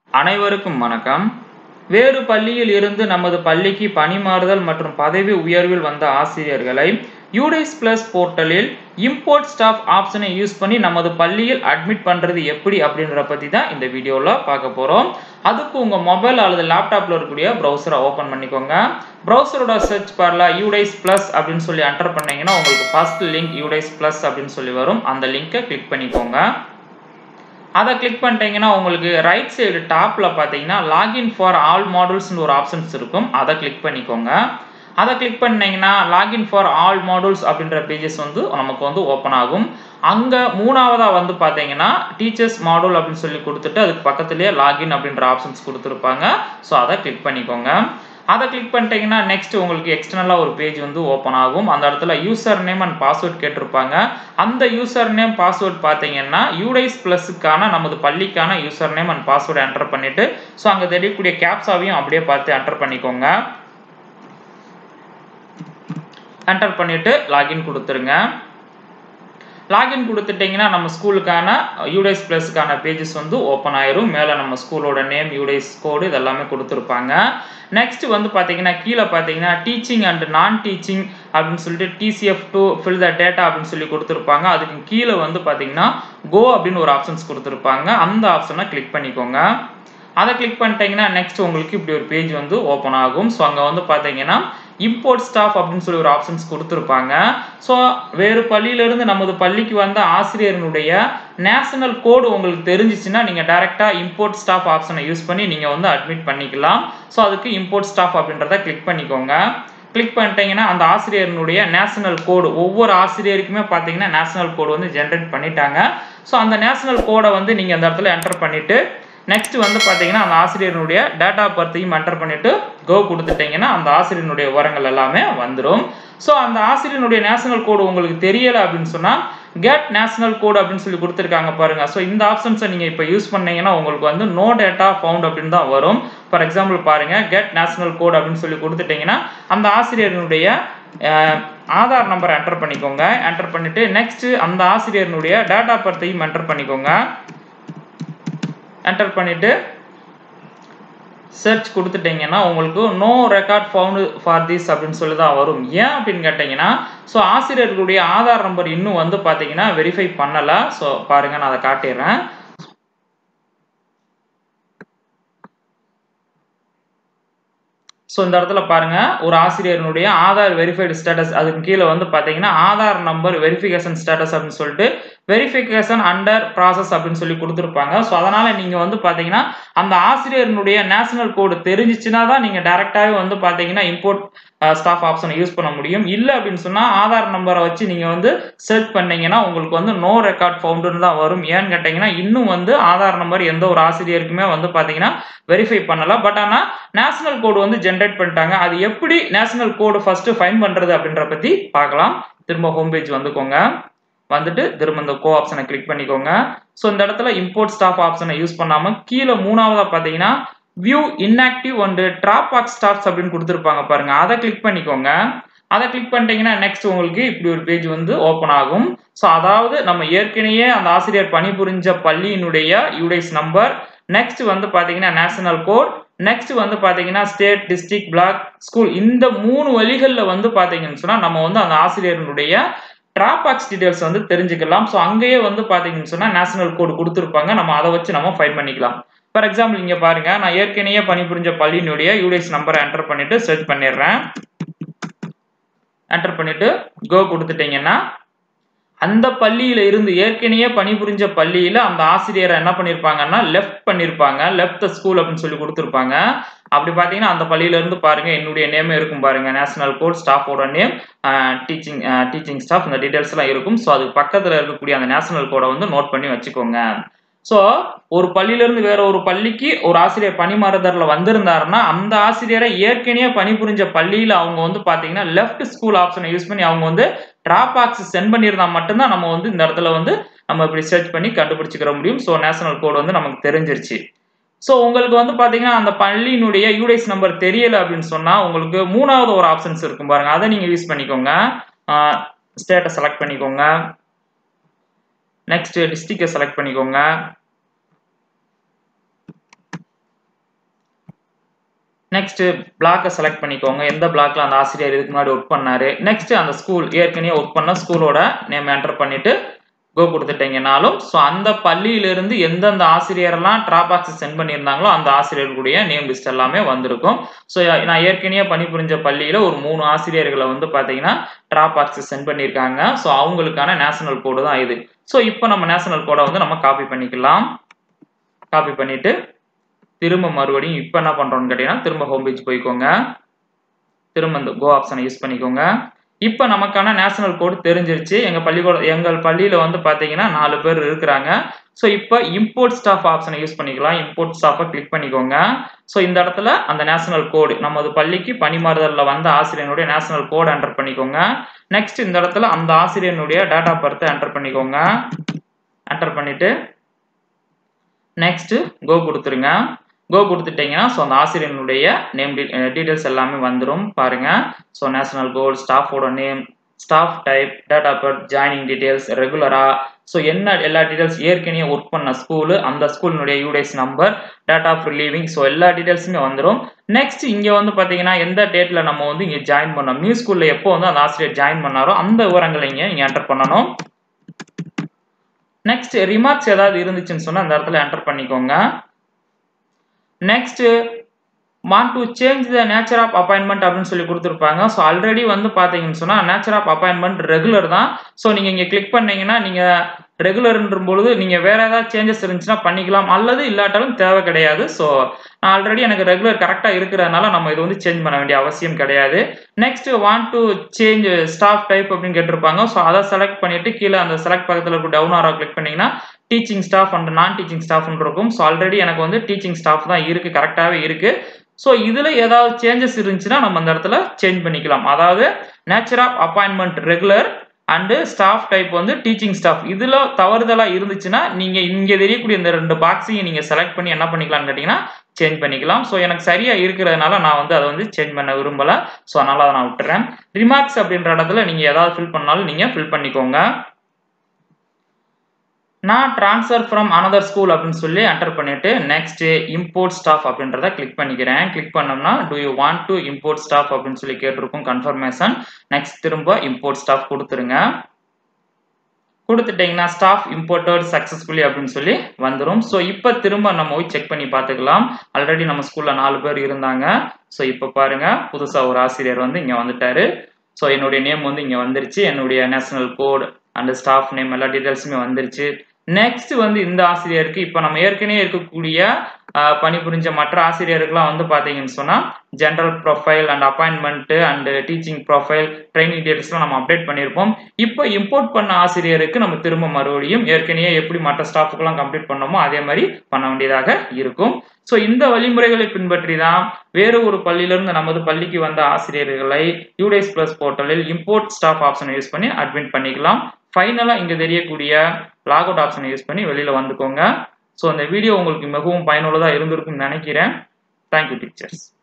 அனைவருக்கும் வணக்கம் வேறு பள்ளியில் இருந்து நமது பள்ளிக்கு பணிமாறுதல் மற்றும் பதவி உயர்வில் வந்த ஆசிரியர்களை யூடைஸ் பிளஸ் போர்ட்டலில் இம்போர்ட் ஸ்டாஃப் ஆப்ஷனை யூஸ் பண்ணி நமது பள்ளியில் அட்மிட் பண்ணுறது எப்படி அப்படின்ற பற்றி தான் இந்த வீடியோவில் பார்க்க போகிறோம் அதுக்கு உங்கள் மொபைல் அல்லது லேப்டாப்பில் இருக்கக்கூடிய ப்ரௌசரை ஓப்பன் பண்ணிக்கோங்க ப்ரௌசரோட சர்ச் பாரில் யூடைஸ் ப்ளஸ் அப்படின்னு சொல்லி என்டர் பண்ணீங்கன்னா உங்களுக்கு ஃபர்ஸ்ட் லிங்க் யூடைஸ் ப்ளஸ் அப்படின்னு சொல்லி வரும் அந்த லிங்கை கிளிக் பண்ணிக்கோங்க அதை கிளிக் பண்ணிட்டீங்கன்னா உங்களுக்கு ரைட் சைடு டாப்பில் பார்த்தீங்கன்னா லாகின் ஃபார் ஆல் மாடல்ஸ்னு ஒரு ஆப்ஷன்ஸ் இருக்கும் அதை கிளிக் பண்ணிக்கோங்க அதை கிளிக் பண்ணீங்கன்னா லாகின் ஃபார் ஆல் மாடல்ஸ் அப்படின்ற பேஜஸ் வந்து நமக்கு வந்து ஓப்பன் ஆகும் அங்கே மூணாவதாக வந்து பார்த்தீங்கன்னா டீச்சர்ஸ் மாடல் அப்படின்னு சொல்லி கொடுத்துட்டு அதுக்கு பக்கத்துலேயே லாகின் அப்படின்ற ஆப்ஷன்ஸ் கொடுத்துருப்பாங்க ஸோ அதை கிளிக் பண்ணிக்கோங்க அதை கிளிக் பண்ணிட்டீங்கன்னா நெக்ஸ்ட் உங்களுக்கு எக்ஸ்டர்னலாக ஒரு பேஜ் வந்து ஓப்பன் ஆகும் அந்த இடத்துல யூசர் நேம் அண்ட் பாஸ்வேர்ட் கேட்டிருப்பாங்க அந்த யூசர் நேம் பாஸ்வேர்ட் பார்த்தீங்கன்னா யூடைஸ் ப்ளஸுக்கான நமது பள்ளிக்கான user name and password enter பண்ணிட்டு ஸோ அங்கே தெரியக்கூடிய கேப்ஸாவையும் அப்படியே பார்த்து என்டர் பண்ணிக்கோங்க என்டர் பண்ணிட்டு லாகின் கொடுத்துருங்க லாகின் கொடுத்துட்டிங்கன்னா நம்ம ஸ்கூலுக்கான யூடைஸ் ப்ளஸ்க்கான பேஜஸ் வந்து ஓப்பன் ஆயிரும் மேலே நம்ம ஸ்கூலோட நேம் யூடைஸ் கோடு இதெல்லாமே கொடுத்துருப்பாங்க நெக்ஸ்ட் வந்து பார்த்தீங்கன்னா கீழே பார்த்தீங்கன்னா டீச்சிங் அண்ட் நான் டீச்சிங் அப்படின்னு சொல்லிட்டு DCF to fill the data அப்படின்னு சொல்லி கொடுத்துருப்பாங்க அதுக்கு கீழே வந்து பார்த்தீங்கன்னா கோ அப்படின்னு ஒரு ஆப்ஷன்ஸ் கொடுத்துருப்பாங்க அந்த ஆப்ஷனை கிளிக் பண்ணிக்கோங்க அதை கிளிக் பண்ணிட்டீங்கன்னா நெக்ஸ்ட் உங்களுக்கு இப்படி ஒரு பேஜ் வந்து ஓப்பன் ஆகும் ஸோ அங்கே வந்து பார்த்தீங்கன்னா இம்போர்ட் ஸ்டாஃப் அப்படின்னு சொல்லி ஒரு ஆப்ஷன்ஸ் கொடுத்துருப்பாங்க ஸோ வேறு பள்ளியிலிருந்து நமது பள்ளிக்கு வந்த ஆசிரியர்களுடைய நேஷனல் கோடு உங்களுக்கு தெரிஞ்சிச்சுன்னா நீங்கள் டேரெக்டாக இம்போர்ட் ஸ்டாஃப் ஆப்ஷனை யூஸ் பண்ணி நீங்கள் வந்து அட்மிட் பண்ணிக்கலாம் ஸோ அதுக்கு இம்போர்ட் ஸ்டாஃப் அப்படின்றத கிளிக் பண்ணிக்கோங்க கிளிக் பண்ணிட்டீங்கன்னா அந்த ஆசிரியர்களுடைய நேஷனல் கோடு ஒவ்வொரு ஆசிரியருக்குமே பார்த்தீங்கன்னா நேஷனல் கோடு வந்து ஜென்ரேட் பண்ணிட்டாங்க ஸோ அந்த நேஷனல் கோடை வந்து நீங்கள் அந்த இடத்துல என்டர் பண்ணிவிட்டு நெக்ஸ்ட் வந்து பார்த்தீங்கன்னா அந்த ஆசிரியனுடைய டேட்டா பர்த்தையும் என்டர் பண்ணிட்டு கோ கொடுத்துட்டீங்கன்னா அந்த ஆசிரியனுடைய விவரங்கள் எல்லாமே வந்துடும் ஸோ அந்த ஆசிரியனுடைய நேஷனல் கோடு உங்களுக்கு தெரியலை அப்படின்னு சொன்னால் கெட் நேஷனல் கோடு அப்படின்னு சொல்லி கொடுத்துருக்காங்க பாருங்க ஸோ இந்த ஆப்ஷன்ஸை நீங்கள் இப்போ யூஸ் பண்ணீங்கன்னா உங்களுக்கு வந்து நோ டேட்டா ஃபவுண்ட் அப்படின்னு தான் வரும் ஃபார் எக்ஸாம்பிள் பாருங்க கெட் நேஷனல் கோடு அப்படின்னு சொல்லி கொடுத்துட்டீங்கன்னா அந்த ஆசிரியனுடைய ஆதார் நம்பர் என்டர் பண்ணிக்கோங்க என்டர் பண்ணிட்டு நெக்ஸ்ட் அந்த ஆசிரியனுடைய டேட்டா பர்த்தையும் என்டர் பண்ணிக்கோங்க என்டர் பண்ணிவிட்டு சர்ச் கொடுத்துட்டிங்கன்னா உங்களுக்கு no record found for this அப்படின்னு சொல்லி தான் வரும் ஏன் அப்படின்னு கேட்டிங்கன்னா ஸோ ஆசிரியர்களுடைய ஆதார் நம்பர் இன்னும் வந்து பார்த்தீங்கன்னா வெரிஃபை பண்ணலை ஸோ பாருங்கள் நான் அதை காட்டிடுறேன் ஸோ இந்த இடத்துல பாருங்க ஒரு ஆசிரியருடைய ஆதார் வெரிஃபைடு ஸ்டேட்டஸ் அதுக்கு கீழே வந்து பார்த்தீங்கன்னா ஆதார் நம்பர் வெரிஃபிகேஷன் ஸ்டேட்டஸ் அப்படின்னு சொல்லிட்டு வெரிஃபிகேஷன் அண்டர் ப்ராசஸ் அப்படின்னு சொல்லி கொடுத்துருப்பாங்க ஸோ அதனால் நீங்கள் வந்து பார்த்தீங்கன்னா அந்த ஆசிரியர்களுடைய நேஷனல் கோடு தெரிஞ்சிச்சுன்னா தான் நீங்கள் டேரெக்டாகவே வந்து பார்த்தீங்கன்னா இம்போர்ட் ஸ்டாஃப் ஆப்ஷனை யூஸ் பண்ண முடியும் இல்லை அப்படின்னு சொன்னால் ஆதார் நம்பரை வச்சு நீங்கள் வந்து சர்ச் பண்ணீங்கன்னா உங்களுக்கு வந்து நோ ரெக்கார்ட் ஃபவுண்டுன்னு தான் வரும் ஏன்னு கேட்டிங்கன்னா இன்னும் வந்து ஆதார் நம்பர் எந்த ஒரு ஆசிரியருக்குமே வந்து பார்த்தீங்கன்னா வெரிஃபை பண்ணலை பட் ஆனால் நேஷனல் கோடு வந்து ஜென்ரேட் பண்ணிட்டாங்க அது எப்படி நேஷனல் கோடு ஃபஸ்ட்டு ஃபைன் பண்ணுறது அப்படின்ற பற்றி பார்க்கலாம் திரும்ப ஹோம் பேஜ் வந்துக்கோங்க வந்துட்டு திரும்ப இந்த கோ ஆப்ஷனை கிளிக் பண்ணிக்கோங்க ஸோ இந்த இடத்துல இம்போர்ட் ஸ்டாஃப் ஆப்ஷனை யூஸ் பண்ணாமல் கீழே மூணாவதாக பார்த்தீங்கன்னா view inactive and drop box starts அப்படின்னு கொடுத்துருப்பாங்க பாருங்க அதை கிளிக் பண்ணிக்கோங்க அதை கிளிக் பண்ணிட்டீங்கன்னா நெக்ஸ்ட் உங்களுக்கு இப்படி ஒரு பேஜ் வந்து ஓப்பன் ஆகும் ஸோ அதாவது நம்ம ஏற்கனவே அந்த ஆசிரியர் பணிபுரிஞ்ச பள்ளியினுடைய யூடைஸ் நம்பர் நெக்ஸ்ட் வந்து பார்த்தீங்கன்னா நேஷனல் கோட் நெக்ஸ்ட் வந்து பார்த்தீங்கன்னா ஸ்டேட் டிஸ்ட்ரிக்ட் பிளாக் ஸ்கூல் இந்த மூணு வழிகளில் வந்து பார்த்தீங்கன்னு சொன்னால் நம்ம வந்து அந்த ஆசிரியர்களுடைய ட்ராபாக்ஸ் டீடைல்ஸ் வந்து தெரிஞ்சுக்கலாம் ஸோ அங்கேயே வந்து பார்த்தீங்கன்னு சொன்னால் நேஷனல் கோடு கொடுத்துருப்பாங்க நம்ம அதை வச்சு நம்ம ஃபைன் பண்ணிக்கலாம் ஃபார் எக்ஸாம்பிள் இங்கே பாருங்க நான் ஏற்கனவே பணிபுரிஞ்ச பள்ளியினுடைய யூடிஎஸ் நம்பரை என்டர் பண்ணிட்டு சர்ச் பண்ணிடுறேன் என்டர் பண்ணிட்டு கோ கொடுத்துட்டீங்கன்னா அந்த பள்ளியில இருந்து ஏற்கனவே பணிபுரிஞ்ச பள்ளியில அந்த ஆசிரியரை என்ன பண்ணிருப்பாங்கன்னா லெஃப்ட் பண்ணிருப்பாங்க லெஃப்ட் ஸ்கூல் அப்படின்னு சொல்லி கொடுத்துருப்பாங்க அப்படி பார்த்தீங்கன்னா அந்த பள்ளியில இருந்து பாருங்க என்னுடைய நேம் இருக்கும் பாருங்க நேஷனல் கோட் ஸ்டாஃபோட நேம் டீச்சிங் டீச்சிங் ஸ்டாஃப் இந்த டீடைல்ஸ் எல்லாம் இருக்கும் ஸோ அதுக்கு பக்கத்தில் இருக்கக்கூடிய அந்த நேஷனல் கோடை வந்து நோட் பண்ணி வச்சுக்கோங்க ஸோ ஒரு பள்ளியிலேருந்து வேற ஒரு பள்ளிக்கு ஒரு ஆசிரியர் பணிமாறுதலில் வந்திருந்தாருன்னா அந்த ஆசிரியரை ஏற்கனவே பணிபுரிஞ்ச பள்ளியில் அவங்க வந்து பார்த்தீங்கன்னா லெஃப்ட் ஸ்கூல் ஆப்ஷனை யூஸ் பண்ணி அவங்க வந்து ட்ராப் பாக்ஸ் சென்ட் பண்ணியிருந்தா மட்டும்தான் நம்ம வந்து இந்த இடத்துல வந்து நம்ம இப்படி சர்ச் பண்ணி கண்டுபிடிச்சிக்கிற முடியும் ஸோ நேஷனல் கோடு வந்து நமக்கு தெரிஞ்சிருச்சு ஸோ உங்களுக்கு வந்து பார்த்தீங்கன்னா அந்த பள்ளியினுடைய யூடைஸ் நம்பர் தெரியல அப்படின்னு சொன்னால் உங்களுக்கு மூணாவது ஒரு ஆப்ஷன்ஸ் இருக்கும் பாருங்க அதை நீங்கள் யூஸ் பண்ணிக்கோங்க ஸ்டேட்டை செலக்ட் பண்ணிக்கோங்க நெக்ஸ்ட் டிஸ்ட்ரிக்டை செலக்ட் பண்ணிக்கோங்க நெக்ஸ்ட் பிளாக்கை செலக்ட் பண்ணிக்கோங்க எந்த பிளாக்ல அந்த ஆசிரியர் இதுக்கு முன்னாடி ஒர்க் பண்ணாரு நெக்ஸ்ட் அந்த ஸ்கூல் ஏற்கனவே ஒர்க் பண்ண ஸ்கூலோட நேம் என்டர் பண்ணிட்டு கோ கொடுத்துட்டீங்கனாலும் ஸோ அந்த பள்ளியிலிருந்து எந்தெந்த ஆசிரியரெல்லாம் ட்ராபாக்ஸ் சென்ட் பண்ணியிருந்தாங்களோ அந்த ஆசிரியர்களுடைய நேம் லிஸ்ட் எல்லாமே வந்திருக்கும் ஸோ நான் ஏற்கனவே பணிபுரிஞ்ச பள்ளியில் ஒரு மூணு ஆசிரியர்களை வந்து பார்த்தீங்கன்னா ட்ராபாக்ஸ் சென்ட் பண்ணியிருக்காங்க ஸோ அவங்களுக்கான நேஷனல் கோடு தான் இது ஸோ இப்போ நம்ம நேஷனல் கோடை வந்து நம்ம காப்பி பண்ணிக்கலாம் காப்பி பண்ணிட்டு திரும்ப மறுபடியும் இப்போ என்ன பண்ணுறோம்னு கேட்டிங்கன்னா திரும்ப ஹோம் பேஜ் போய்க்கோங்க திரும்ப இந்த கோ ஆப்ஷனை யூஸ் பண்ணிக்கோங்க இப்போ நமக்கான நேஷனல் கோடு தெரிஞ்சிருச்சு எங்கள் பள்ளிக்கூட எங்கள் பள்ளியில் வந்து பார்த்தீங்கன்னா நாலு பேர் இருக்கிறாங்க ஸோ இப்போ இம்போர்ட் ஸ்டாஃப் ஆப்ஷனை யூஸ் பண்ணிக்கலாம் இம்போர்ட் ஸ்டாஃபை கிளிக் பண்ணிக்கோங்க ஸோ இந்த இடத்துல அந்த நேஷனல் கோடு நமது பள்ளிக்கு பணிமாறுதலில் வந்த ஆசிரியனுடைய நேஷனல் கோடு என்டர் பண்ணிக்கோங்க நெக்ஸ்ட் இந்த இடத்துல அந்த ஆசிரியனுடைய டேட் ஆஃப் பர்த்தை என்டர் பண்ணிக்கோங்க என்டர் பண்ணிட்டு நெக்ஸ்ட் கோ கொடுத்துருங்க கோ கொடுத்துட்டீங்கன்னா ஸோ அந்த ஆசிரியனுடைய நேம் டீட்டெயில்ஸ் எல்லாமே வந்துடும் பாருங்க ஸோ நேஷனல் கோல் ஸ்டாஃபோட name staff type date of birth joining details ரெகுலரா ஸோ என்ன எல்லா டீட்டெயில்ஸ் ஏற்கனவே ஒர்க் பண்ண ஸ்கூலு அந்த ஸ்கூலினுடைய UDISE number date of relieving so எல்லா டீட்டெயில்ஸுமே வந்துடும் நெக்ஸ்ட் இங்கே வந்து பார்த்தீங்கன்னா எந்த டேட்டில் நம்ம வந்து இங்கே ஜாயின் பண்ணோம் நியூ ஸ்கூலில் எப்போ வந்து அந்த ஆசிரியர் ஜாயின் பண்ணாரோ அந்த விவரங்களை இங்கே நீங்கள் என்டர் பண்ணணும் நெக்ஸ்ட் ரிமார்க்ஸ் ஏதாவது இருந்துச்சுன்னு சொன்னால் அந்த இடத்துல என்டர் பண்ணிக்கோங்க next want to change the nature of appointment அப்படின்னு சொல்லி கொடுத்துருப்பாங்க ஸோ ஆல்ரெடி வந்து பார்த்தீங்கன்னு சொன்னால் நேச்சர் ஆஃப் அப்பாயின்மெண்ட் ரெகுலர் தான் ஸோ நீங்கள் இங்கே கிளிக் பண்ணீங்கன்னா நீங்கள் ரெகுலர்ன்ற பொழுது நீங்கள் வேற ஏதாவது சேஞ்சஸ் இருந்துச்சுன்னா பண்ணிக்கலாம் அல்லது இல்லாட்டாலும் தேவை கிடையாது ஸோ நான் ஆல்ரெடி எனக்கு ரெகுலர் கரெக்டாக இருக்கிறதுனால நம்ம இது வந்து சேஞ்ச் பண்ண வேண்டிய அவசியம் கிடையாது next want to change staff type அப்படின்னு கேட்டிருப்பாங்க ஸோ அதை செலக்ட் பண்ணிட்டு கீழே அந்த செலக்ட் பக்கத்தில் இருக்க டவுன் ஆரோ கிளிக் பண்ணீங்கன்னா teaching staff and non teaching ஸ்டாஃப்னு இருக்கும் ஸோ ஆல்ரெடி எனக்கு வந்து டீச்சிங் ஸ்டாஃப் தான் இருக்குது கரெக்டாகவே இருக்குது ஸோ இதில் ஏதாவது சேஞ்சஸ் இருந்துச்சுன்னா நம்ம அந்த இடத்துல சேஞ்ச் பண்ணிக்கலாம் அதாவது nature of appointment regular and staff type வந்து டீச்சிங் ஸ்டாஃப் இதில் தவறுதலாக இருந்துச்சுன்னா நீங்கள் இங்கே தெரியக்கூடிய இந்த ரெண்டு பாக்ஸையும் நீங்கள் செலக்ட் பண்ணி என்ன பண்ணிக்கலாம்னு கேட்டிங்கன்னா சேஞ்ச் பண்ணிக்கலாம் ஸோ எனக்கு சரியாக இருக்கிறதுனால நான் வந்து அதை வந்து சேஞ்ச் பண்ண விரும்பலை ஸோ அதனால் அதை நான் விட்டுறேன் ரிமார்க்ஸ் அப்படின்ற இடத்துல நீங்கள் ஏதாவது ஃபில் பண்ணாலும் நீங்கள் ஃபில் பண்ணிக்கோங்க நான் ட்ரான்ஸ்ஃபர் ஃப்ரம் அனதர் ஸ்கூல் அப்படின்னு சொல்லி என்டர் பண்ணிட்டு நெக்ஸ்ட் இம்போர்ட் ஸ்டாஃப் அப்படின்றத கிளிக் பண்ணிக்கிறேன் கிளிக் பண்ணோம்னா do you want to import staff அப்படின்னு சொல்லி கேட்டிருக்கும் கன்ஃபர்மேஷன் நெக்ஸ்ட் திரும்ப இம்போர்ட் ஸ்டாஃப் கொடுத்துருங்க கொடுத்துட்டீங்கன்னா ஸ்டாஃப் இம்போர்ட்டட் சக்ஸஸ்ஃபுல்லி அப்படின்னு சொல்லி வந்துடும் ஸோ இப்போ திரும்ப நம்ம போய் செக் பண்ணி பார்த்துக்கலாம் ஆல்ரெடி நம்ம ஸ்கூலில் நாலு பேர் இருந்தாங்க ஸோ இப்போ பாருங்க புதுசாக ஒரு ஆசிரியர் வந்து இங்கே வந்துட்டாரு ஸோ என்னுடைய நேம் வந்து இங்கே வந்துருச்சு என்னுடைய national code and staff name எல்லா டீட்டெயில்ஸுமே வந்துருச்சு நெக்ஸ்ட் வந்து இந்த ஆசிரியருக்கு இப்போ நம்ம ஏற்கனவே இருக்கக்கூடிய பணிபுரிஞ்ச மற்ற ஆசிரியருக்குலாம் வந்து பார்த்தீங்கன்னு சொன்னால் general profile and appointment and teaching profile training டீட்டெயில்ஸ்லாம் நம்ம அப்டேட் பண்ணியிருப்போம் இப்போ இம்போர்ட் பண்ண ஆசிரியருக்கு நம்ம திரும்ப மறுபடியும் ஏற்கனவே எப்படி மற்ற ஸ்டாஃபுக்கெல்லாம் கம்ப்ளீட் பண்ணோமோ அதே மாதிரி பண்ண வேண்டியதாக இருக்கும் ஸோ இந்த வழிமுறைகளை பின்பற்றி தான் வேறு ஒரு பள்ளியிலிருந்து நமது பள்ளிக்கு வந்த ஆசிரியர்களை யூடேஸ் பிளஸ் போர்ட்டலில் இம்போர்ட் ஸ்டாஃப் ஆப்ஷனை யூஸ் பண்ணி அட்மிட் பண்ணிக்கலாம் ஃபைனலாக இங்கே தெரியக்கூடிய லாக் அவுட் ஆப்ஷனை யூஸ் பண்ணி வெளியில் வந்துக்கோங்க ஸோ அந்த வீடியோ உங்களுக்கு மிகவும் பயனுள்ளதாக இருந்திருக்கும்னு நினைக்கிறேன் தேங்க்யூ டீச்சர்ஸ்